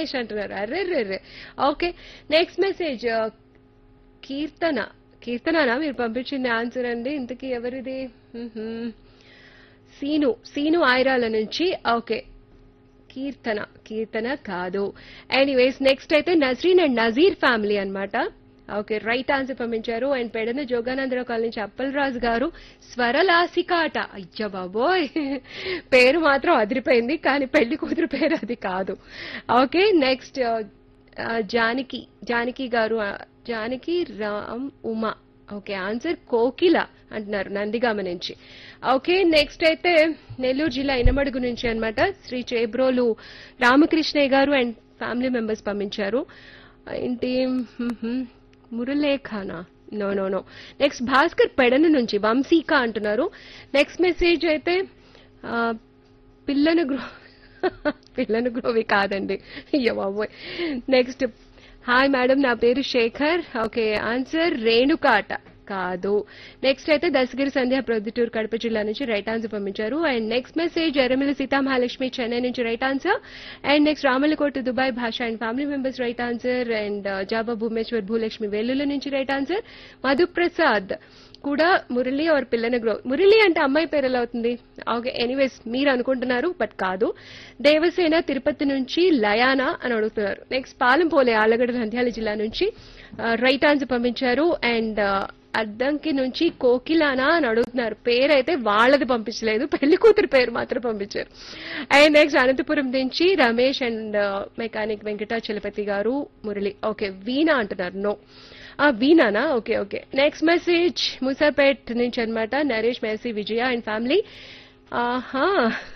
రమేష్ అంటున్నారు అర్రెర్రెర్రె okay next message Keerthana కీర్తననా మీరు పంపించిన ఆన్సర్ అండి ఇంతకీ ఎవరిది మ్మ్హ్మ్. సీను సీను ఆయిరాల నుంచి ఓకే కీర్తన కీర్తన కాదు ఎనీవేస్ నెక్స్ట్ అయితే నజరీన్ అండ్ నజీర్ ఫ్యామిలీ అన్నమాట ఓకే రైట్ ఆన్సర్ పంపించారు అండ్ పెడన జోగానందరావు కాలనీ నుంచి అప్పలరాజు గారు స్వరలాసికాట అయ్య బాబోయ్ పేరు మాత్రం అదిరిపోయింది కానీ పెళ్లి కూతురు పేరు అది కాదు ఓకే నెక్స్ట్ జానకి జానకి గారు ఆ, జానకి రామ్ ఉమా ఓకే ఆన్సర్ కోకిల అంటున్నారు నందిగామ నుంచి ఓకే నెక్స్ట్ అయితే నెల్లూరు జిల్లా ఇనమడుగు నుంచి అన్నమాట శ్రీ చేబ్రోలు రామకృష్ణయ్య గారు అండ్ ఫ్యామిలీ మెంబర్స్ పంపించారు ఏంటి మ్మ్హ్మ్. మురళేఖానా no no no next Bhaskar Pedana నుంచి వంశీక అంటున్నారు నెక్స్ట్ మెసేజ్ అయితే ఆ, పిల్లన గ్రో పిల్లన గ్రోవి కాదండి అయ్యో బాబోయ్ నెక్స్ట్ హాయ్ మేడం నా పేరు శేఖర్ ఓకే ఆన్సర్ రేణుకాట కాదు నెక్స్ట్ అయితే దశగిరి సంధ్య ప్రొద్దుటూరు కడప జిల్లా నుంచి రైట్ ఆన్సర్ పంపించారు and next message Erramila Seethamahalakshmi Chennai నుంచి right answer and next Ramalakota Dubai Basha and family members right answer and జాబా భూమేశ్వర్ భూలక్ష్మి వెల్లుల నుంచి రైట్ ఆన్సర్ మధుప్రసాద్ కూడా మురళి ఆర్ పిల్లన గ్రో మురళి అంటే అమ్మాయి పేరు ఎలా అవుతుంది ఓకే ఎనీవేస్ మీరు అనుకుంటున్నారు బట్ కాదు దేవసేన తిరుపతి నుంచి లయానా అని అడుగుతున్నారు నెక్స్ట్ పాలంపోలే ఆలగడ్డ నంద్యాల జిల్లా నుంచి రైట్ ఆన్సర్ పంపించారు అండ్ అద్దంకి నుంచి కోకిలానా అని అడుగుతున్నారు పేరైతే వాళ్ళది పంపించలేదు పెళ్లి కూతురు పేరు మాత్రం పంపించారు అండ్ నెక్స్ట్ అనంతపురం నుంచి రమేష్ అండ్ మెకానిక్ వెంకటాచలపతి గారు మురళి ఓకే వీణా అంటున్నారు నో ఆ వీణానా okay okay next message Musapet నుంచి అన్నమాట Naresh Mercy Vijaya and family ఆహా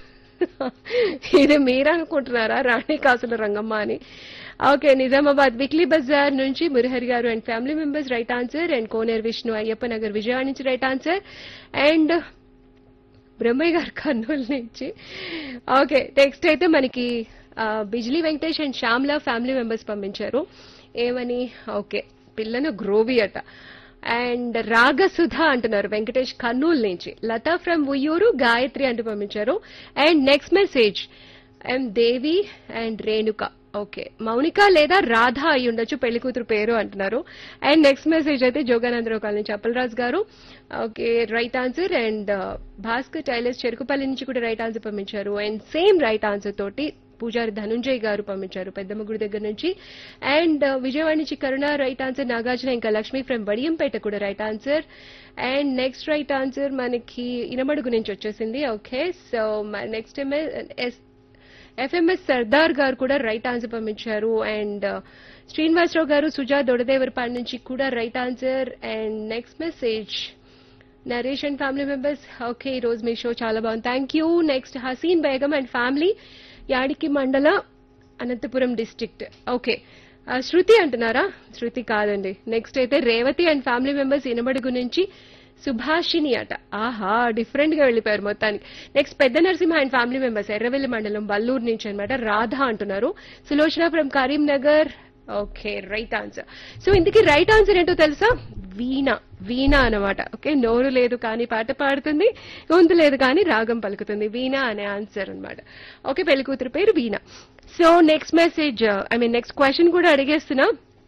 ఇది మీరు అనుకుంటున్నారా రాణి కాసుల రంగమ్మ అని ఓకే నిజామాబాద్ వీక్లీ బజార్ నుంచి Murahari garu and family members right answer and Koneru Vishnu Ayyappa Nagar Vijayawada నుంచి రైట్ ఆన్సర్ అండ్ బ్రహ్మయ్య గారు కర్నూలు నుంచి ఓకే నెక్స్ట్ అయితే మనకి ఆ, Bijli Venkatesh and Shyamala family members పంపించారు ఏమని ఓకే పిల్లను గ్రోవి అట అండ్ రాగసుధ అంటున్నారు వెంకటేష్ కర్నూలు నుంచి లతా ఫ్రమ్ ఉయ్యూరు గాయత్రి అంటూ పంపించారు and next message M Devi and Renuka okay Mounika లేదా రాధ అయి ఉండొచ్చు పెళ్లి కూతురు పేరు అంటున్నారు అండ్ నెక్స్ట్ మెసేజ్ అయితే Jogananda Rao colony Chappalaraju garu okay right answer and Bhaskar tailors Cherukupalli నుంచి కూడా రైట్ ఆన్సర్ పంపించారు అండ్ సేమ్ రైట్ ఆన్సర్ తోటి పూజారి ధనుంజయ్ గారు పంపించారు పెద్దమ్మ గుడి దగ్గర నుంచి అండ్ విజయవాడ నుంచి కరుణ రైట్ ఆన్సర్ నాగార్జున ఇంకా లక్ష్మి ఫ్రమ్ వడియంపేట కూడా right answer and next right answer మనకి ఇనమడుగు నుంచి వచ్చేసింది okay so next S FMS Sardar garu కూడా రైట్ ఆన్సర్ పంపించారు అండ్ శ్రీనివాసరావు గారు సుజా దొడదేవరపాడు నుంచి కూడా right answer and next message Naresh and family members okay ఈ రోజు మీ షో చాలా బాగుంది thank you next Haseen Begum and family Yadiki మండల అనంతపురం డిస్ట్రిక్ట్ ఓకే ఆ, శృతి అంటున్నారా శృతి కాదండి నెక్స్ట్ అయితే Revathi and family members Inamadugu నుంచి సుభాషిని అట ఆహా డిఫరెంట్ గా వెళ్ళిపోయారు మొత్తానికి నెక్స్ట్ పెద్ద Narasimha and family members Erravelli మండలం బల్లూరు నుంచి అనమాట రాధ అంటున్నారు Sulochana from Karimnagar okay right answer so ఇందుకే రైట్ ఆన్సర్ ఏంటో తెలుసా వీణ వీణ అన్నమాట ఓకే నోరు లేదు కానీ పాట పాడుతుంది గొంతు లేదు కానీ రాగం పలుకుతుంది వీణ అనే ఆన్సర్ అన్నమాట ఓకే పెళ్లి కూతురు పేరు Veena so next message I mean next question కూడా అడిగేస్తున్నా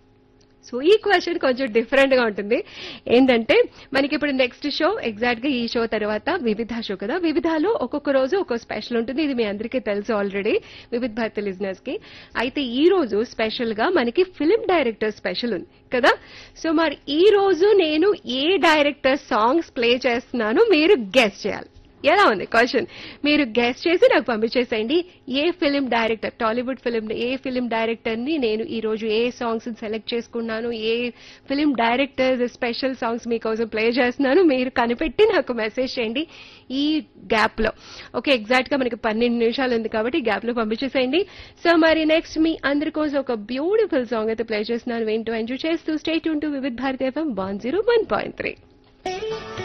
సో ఈ క్వశ్చన్ కొంచెం డిఫరెంట్ గా ఉంటుంది ఏంటంటే మనకి ఇప్పుడు నెక్స్ట్ షో ఎగ్జాక్ట్ గా ఈ షో తర్వాత వివిధ షో కదా వివిధలో ఒక్కొక్క రోజు ఒక్కొక్క స్పెషల్ ఉంటుంది ఇది మీ అందరికీ తెలుసు ఆల్రెడీ వివిధ భారతి లిజినెస్ కి అయితే ఈ రోజు స్పెషల్ గా మనకి ఫిల్మ్ డైరెక్టర్ స్పెషల్ ఉంది కదా సో మరి ఈ రోజు నేను ఏ డైరెక్టర్ సాంగ్స్ ప్లే చేస్తున్నానో మీరు గెస్ట్ చేయాలి ఎలా ఉంది క్వశ్చన్ మీరు గెస్ట్ చేసి నాకు పంపించేసేయండి ఏ ఫిలిం డైరెక్టర్ టాలీవుడ్ ఫిలిం ఏ ఫిలిం డైరెక్టర్ ని నేను ఈ రోజు ఏ సాంగ్స్ సెలెక్ట్ చేసుకున్నాను ఏ ఫిలిం డైరెక్టర్ స్పెషల్ సాంగ్స్ మీకోసం ప్లే చేస్తున్నాను మీరు కనిపెట్టి నాకు మెసేజ్ చేయండి ఈ గ్యాప్ లో ఓకే ఎగ్జాక్ట్ గా మనకి పన్నెండు నిమిషాలు ఉంది కాబట్టి గ్యాప్ లో పంపించేసేయండి సో మరి నెక్స్ట్ మీ అందరి కోసం ఒక బ్యూటిఫుల్ సాంగ్ అయితే ప్లే చేస్తున్నాను ఏంటో ఎంజాయ్ చేస్తూ స్టేట్ ఉంటూ Vividh Bharati FM one zero one point three